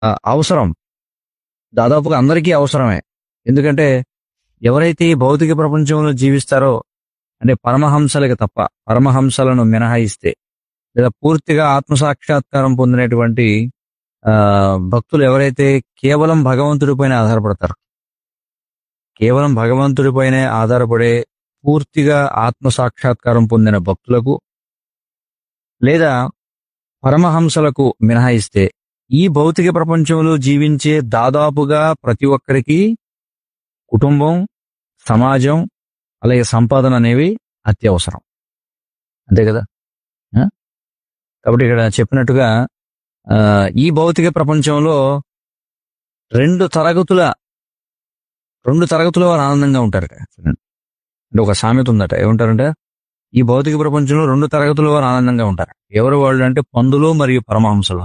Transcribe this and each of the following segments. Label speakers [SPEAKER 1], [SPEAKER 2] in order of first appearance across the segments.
[SPEAKER 1] ఆ, అవసరం దాదాపుగా అందరికీ అవసరమే ఎందుకంటే ఎవరైతే ఈ భౌతిక ప్రపంచంలో జీవిస్తారో అంటే పరమహంసలకి తప్ప పరమహంసలను మినహాయిస్తే లేదా పూర్తిగా ఆత్మసాక్షాత్కారం పొందినటువంటి ఆ భక్తులు ఎవరైతే కేవలం భగవంతుడిపైన ఆధారపడతారు కేవలం భగవంతుడిపైనే ఆధారపడే పూర్తిగా ఆత్మ సాక్షాత్కారం పొందిన భక్తులకు లేదా పరమహంసలకు మినహాయిస్తే ఈ భౌతిక ప్రపంచంలో జీవించే దాదాపుగా ప్రతి ఒక్కరికి కుటుంబం సమాజం అలాగే సంపాదన అనేవి అత్యవసరం అంతే కదా ఆ? కాబట్టి ఇక్కడ చెప్పినట్టుగా ఆ, ఈ భౌతిక ప్రపంచంలో రెండు తరగతుల రెండు తరగతుల వారు ఆనందంగా ఉంటారట అంటే ఒక సామెత ఉందట ఏమంటారంటే ఈ భౌతిక ప్రపంచంలో రెండు తరగతుల వారు ఆనందంగా ఉంటారు ఎవరు వాళ్ళు అంటే పందులు మరియు పరమహంసలు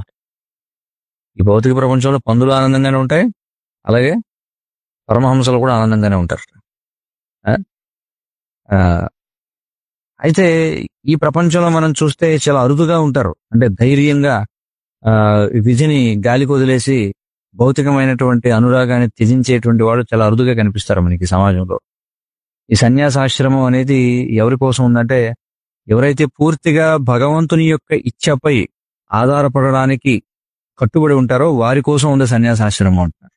[SPEAKER 1] ఈ భౌతిక ప్రపంచంలో పందులు ఆనందంగానే ఉంటాయి అలాగే పరమహంసలు కూడా ఆనందంగానే ఉంటారు ఆ? ఆ, అయితే ఈ ప్రపంచంలో మనం చూస్తే చాలా అరుదుగా ఉంటారు అంటే ధైర్యంగా ఆ, విధిని గాలికి వదిలేసి భౌతికమైనటువంటి అనురాగాన్ని త్యజించేటువంటి వాడు చాలా అరుదుగా కనిపిస్తారు మనకి సమాజంలో ఈ సన్యాసాశ్రమం అనేది ఎవరి కోసం ఉందంటే ఎవరైతే పూర్తిగా భగవంతుని యొక్క ఇచ్ఛపై ఆధారపడడానికి కట్టుబడి ఉంటారో వారి కోసం ఉంది సన్యాసాశ్రమం అంటారు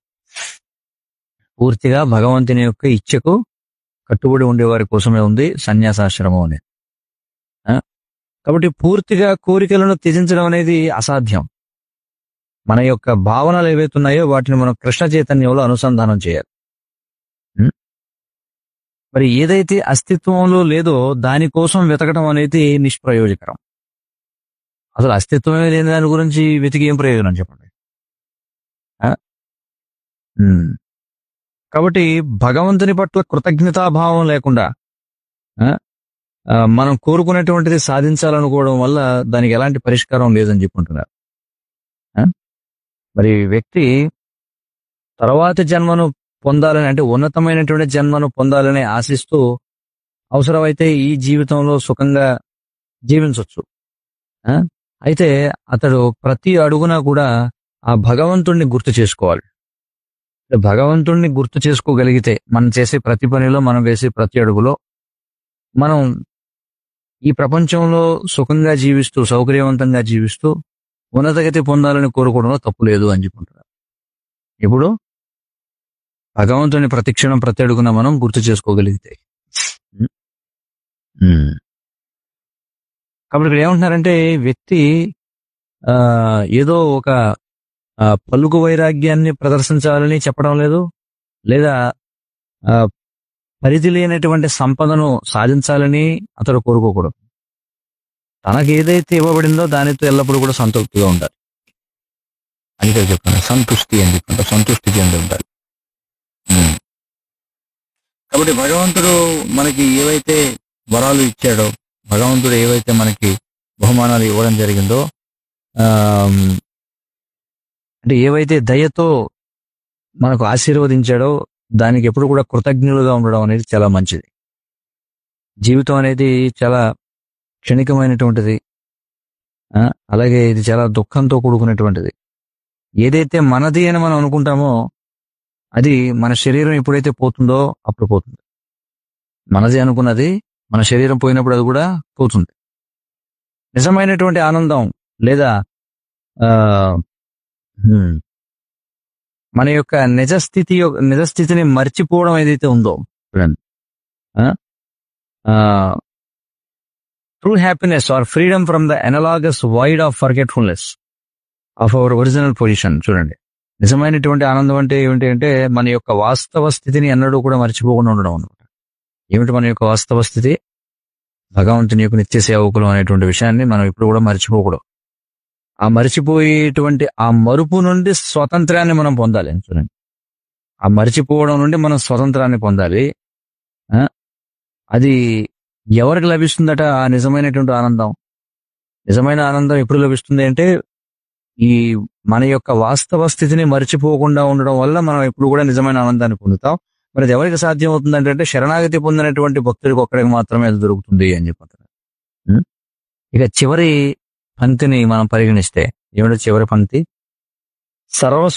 [SPEAKER 1] పూర్తిగా భగవంతుని యొక్క ఇచ్ఛకు కట్టుబడి ఉండే వారి కోసమే ఉంది సన్యాసాశ్రమం అనేది ఆ? కాబట్టి పూర్తిగా కోరికలను త్యజించడం అనేది అసాధ్యం మన యొక్క భావనలు ఏవైతే ఉన్నాయో వాటిని మనం కృష్ణ చైతన్యంలో అనుసంధానం చేయాలి ఉం? మరి ఏదైతే అస్తిత్వంలో లేదో దానికోసం వెతకడం అనేది నిష్ప్రయోజకరం అసలు అస్తిత్వమే లేని దాని గురించి వెతికి ఏం ప్రయోజనం చెప్పండి ఆ? ఉం. కాబట్టి భగవంతుని పట్ల కృతజ్ఞతాభావం లేకుండా ఆ? ఆ, మనం కోరుకునేటువంటిది సాధించాలనుకోవడం వల్ల దానికి ఎలాంటి పరిష్కారం లేదని చెప్పుకుంటున్నారు ఆ? మరి వ్యక్తి తర్వాతి జన్మను పొందాలని అంటే ఉన్నతమైనటువంటి జన్మను పొందాలని ఆశిస్తూ అవసరమైతే ఈ జీవితంలో సుఖంగా జీవించవచ్చు ఆ? అయితే అతడు ప్రతి అడుగున కూడా ఆ భగవంతుణ్ణి గుర్తు చేసుకోవాలి భగవంతుణ్ణి గుర్తు చేసుకోగలిగితే మనం చేసే ప్రతి పనిలో మనం వేసే ప్రతి అడుగులో మనం ఈ ప్రపంచంలో సుఖంగా జీవిస్తూ సౌకర్యవంతంగా జీవిస్తూ ఉన్నతగతి పొందాలని కోరుకోవడంలో తప్పు లేదు అని చెప్పుకుంటున్నారు ఇప్పుడు భగవంతుని ప్రతిక్షణం ప్రతి అడుగున మనం గుర్తు చేసుకోగలిగితే ఉం? ఉం. కాబట్టి ఇక్కడ ఏమంటున్నారంటే వ్యక్తి ఆ ఏదో ఒక ఆ, పలుకు వైరాగ్యాన్ని ప్రదర్శించాలని చెప్పడం లేదు లేదా ఆ, పరిధి లేనటువంటి సంపదను సాధించాలని అతడు కోరుకోకూడదు తనకు ఏదైతే ఇవ్వబడిందో దానితో ఎల్లప్పుడూ కూడా సంతృప్తిగా ఉండాలి అని ఇక్కడ చెప్తాను సంతుష్టి అని చెప్తుంటా సంతుష్టి చెంది ఉండాలి ఉం. కాబట్టి భగవంతుడు మనకి ఏవైతే వరాలు ఇచ్చాడో భగవంతుడు ఏవైతే మనకి బహుమానాలు ఇవ్వడం జరిగిందో ఆమ్, అంటే ఏవైతే దయతో మనకు ఆశీర్వదించాడో దానికి ఎప్పుడు కూడా కృతజ్ఞులుగా ఉండడం అనేది చాలా మంచిది జీవితం అనేది చాలా క్షణికమైనటువంటిది ఆ, అలాగే ఇది చాలా దుఃఖంతో కూడుకున్నటువంటిది ఏదైతే మనది అని మనం అనుకుంటామో అది మన శరీరం ఎప్పుడైతే పోతుందో అప్పుడు పోతుంది మనది అనుకున్నది మన శరీరం పోయినప్పుడు అది కూడా పోతుంది నిజమైనటువంటి ఆనందం లేదా ఆ, హ్మ్, మన యొక్క నిజస్థితి యొక్క- నిజస్థితిని మర్చిపోవడం ఏదైతే ఉందో చూడండి true happiness are freedom from the analogous wide of forgetfulness of our original position చూడండి నిజమైనటువంటి ఆనందం అంటే ఏమిటి అంటే మన యొక్క వాస్తవ స్థితిని ఎన్నడూ కూడా మర్చిపోకుండా ఉండడం అనమాట ఏమిటి మన యొక్క వాస్తవ స్థితి భగవంతుని యొక్క నిత్య సేవకులు అనేటువంటి విషయాన్ని మనం ఇప్పుడు కూడా మర్చిపోకూడదు ఆ మర్చిపోయేటువంటి ఆ మరుపు నుండి స్వతంత్రాన్ని మనం పొందాలి చూడండి ఆ మర్చిపోవడం నుండి మనం స్వతంత్రాన్ని పొందాలి ఆ? అది ఎవరికి లభిస్తుందట ఆ నిజమైనటువంటి ఆనందం నిజమైన ఆనందం ఎప్పుడు లభిస్తుంది అంటే ఈ మన యొక్క వాస్తవ స్థితిని మర్చిపోకుండా ఉండడం వల్ల మనం ఎప్పుడు కూడా నిజమైన ఆనందాన్ని పొందుతాం మరి అది ఎవరికి సాధ్యం అవుతుంది అంటే శరణాగతి పొందినటువంటి భక్తుడికి ఒక్కడికి మాత్రమే అది దొరుకుతుంది అని చెప్తారు ఉం? ఇక చివరి పంక్తిని మనం పరిగణిస్తే ఏమిటో చివరి పంక్తి సర్వ